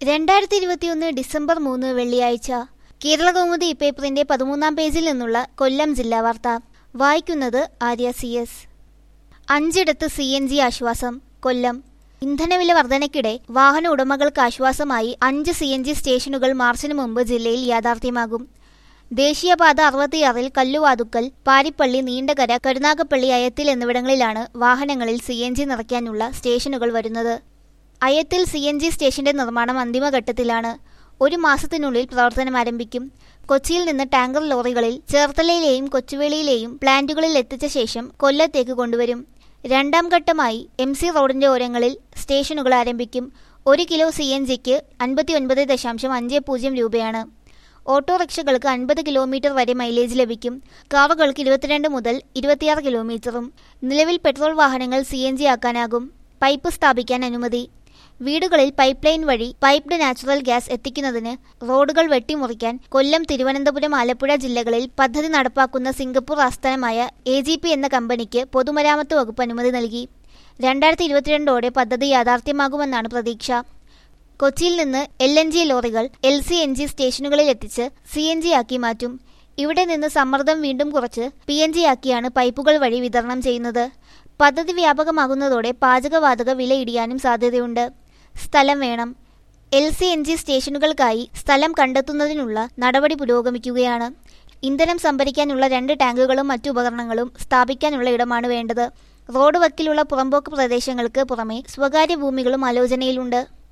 രണ്ടായിരത്തി ഇരുപത്തിയൊന്ന് ഡിസംബർ മൂന്ന് വെള്ളിയാഴ്ച കേരള കൗമുദി പേപ്പറിന്റെ പതിമൂന്നാം പേജിൽ നിന്നുള്ള കൊല്ലം ജില്ലാ വാർത്ത വായിക്കുന്നത് ആര്യ സി എസ് അഞ്ചിടത്ത് സി എൻ ജി ആശ്വാസം കൊല്ലം ഇന്ധനവില വർധനയ്ക്കിടെ വാഹന ഉടമകൾക്ക് ആശ്വാസമായി അഞ്ച് സി എൻ ജി സ്റ്റേഷനുകൾ മാർച്ചിന് മുമ്പ് ജില്ലയിൽ യാഥാർത്ഥ്യമാകും ദേശീയപാത അറുപത്തിയാറിൽ കല്ലുവാതുക്കൽ പാരിപ്പള്ളി നീണ്ടകര കരുനാഗപ്പള്ളി അയത്തിൽ എന്നിവിടങ്ങളിലാണ് വാഹനങ്ങളിൽ സി എൻ ജി നിറയ്ക്കാനുള്ള സ്റ്റേഷനുകൾ വരുന്നത് അയത്തിൽ സി എൻ ജി സ്റ്റേഷന്റെ നിർമ്മാണം അന്തിമഘട്ടത്തിലാണ് ഒരു മാസത്തിനുള്ളിൽ പ്രവർത്തനം ആരംഭിക്കും കൊച്ചിയിൽ നിന്ന് ടാങ്കർ ലോറികളിൽ ചേർത്തലയിലെയും കൊച്ചുവേളിയിലെയും പ്ലാന്റുകളിൽ എത്തിച്ച ശേഷം കൊല്ലത്തേക്ക് കൊണ്ടുവരും രണ്ടാം ഘട്ടമായി എം സി റോഡിന്റെ ഓരങ്ങളിൽ സ്റ്റേഷനുകൾ ആരംഭിക്കും ഒരു കിലോ സി എൻ ജിക്ക് അൻപത്തി ഒൻപത് ദശാംശം അഞ്ച് പൂജ്യം രൂപയാണ് ഓട്ടോറിക്ഷകൾക്ക് അൻപത് കിലോമീറ്റർ വരെ മൈലേജ് ലഭിക്കും കാറുകൾക്ക് ഇരുപത്തിരണ്ട് മുതൽ ഇരുപത്തിയാറ് കിലോമീറ്ററും നിലവിൽ പെട്രോൾ വാഹനങ്ങൾ സി എൻ ജി ആക്കാനാകും പൈപ്പ് സ്ഥാപിക്കാൻ അനുമതി വീടുകളിൽ പൈപ്പ് ലൈൻ വഴി പൈപ്ഡ് നാച്ചുറൽ ഗ്യാസ് എത്തിക്കുന്നതിന് റോഡുകൾ വെട്ടിമുറിക്കാൻ കൊല്ലം തിരുവനന്തപുരം ആലപ്പുഴ ജില്ലകളിൽ പദ്ധതി നടപ്പാക്കുന്ന സിംഗപ്പൂർ ആസ്ഥാനമായ എ ജി പി എന്ന കമ്പനിക്ക് പൊതുമരാമത്ത് വകുപ്പ് അനുമതി നൽകി രണ്ടായിരത്തി ഇരുപത്തിരണ്ടോടെ പദ്ധതി യാഥാർത്ഥ്യമാകുമെന്നാണ് പ്രതീക്ഷ കൊച്ചിയിൽ നിന്ന് എൽ എൻ ജി ലോറികൾ എൽ സി എൻ ജി സ്റ്റേഷനുകളിൽ എത്തിച്ച് സി എൻ ജി ആക്കി മാറ്റും ഇവിടെ നിന്ന് സമ്മർദ്ദം വീണ്ടും കുറച്ച് പി എൻ ജി ആക്കിയാണ് പൈപ്പുകൾ വഴി വിതരണം ചെയ്യുന്നത് പദ്ധതി വ്യാപകമാകുന്നതോടെ പാചകവാതക വില ഇടിയാനും സാധ്യതയുണ്ട് സ്ഥലം വേണം എൽ സി എൻ ജി സ്റ്റേഷനുകൾക്കായി സ്ഥലം കണ്ടെത്തുന്നതിനുള്ള നടപടി പുരോഗമിക്കുകയാണ് ഇന്ധനം സംഭരിക്കാനുള്ള രണ്ട് ടാങ്കുകളും മറ്റു ഉപകരണങ്ങളും സ്ഥാപിക്കാനുള്ള ഇടമാണ് വേണ്ടത് റോഡ് വക്കിലുള്ള പുറമ്പോക്ക് പ്രദേശങ്ങൾക്ക് പുറമെ സ്വകാര്യ ഭൂമികളും ആലോചനയിലുണ്ട്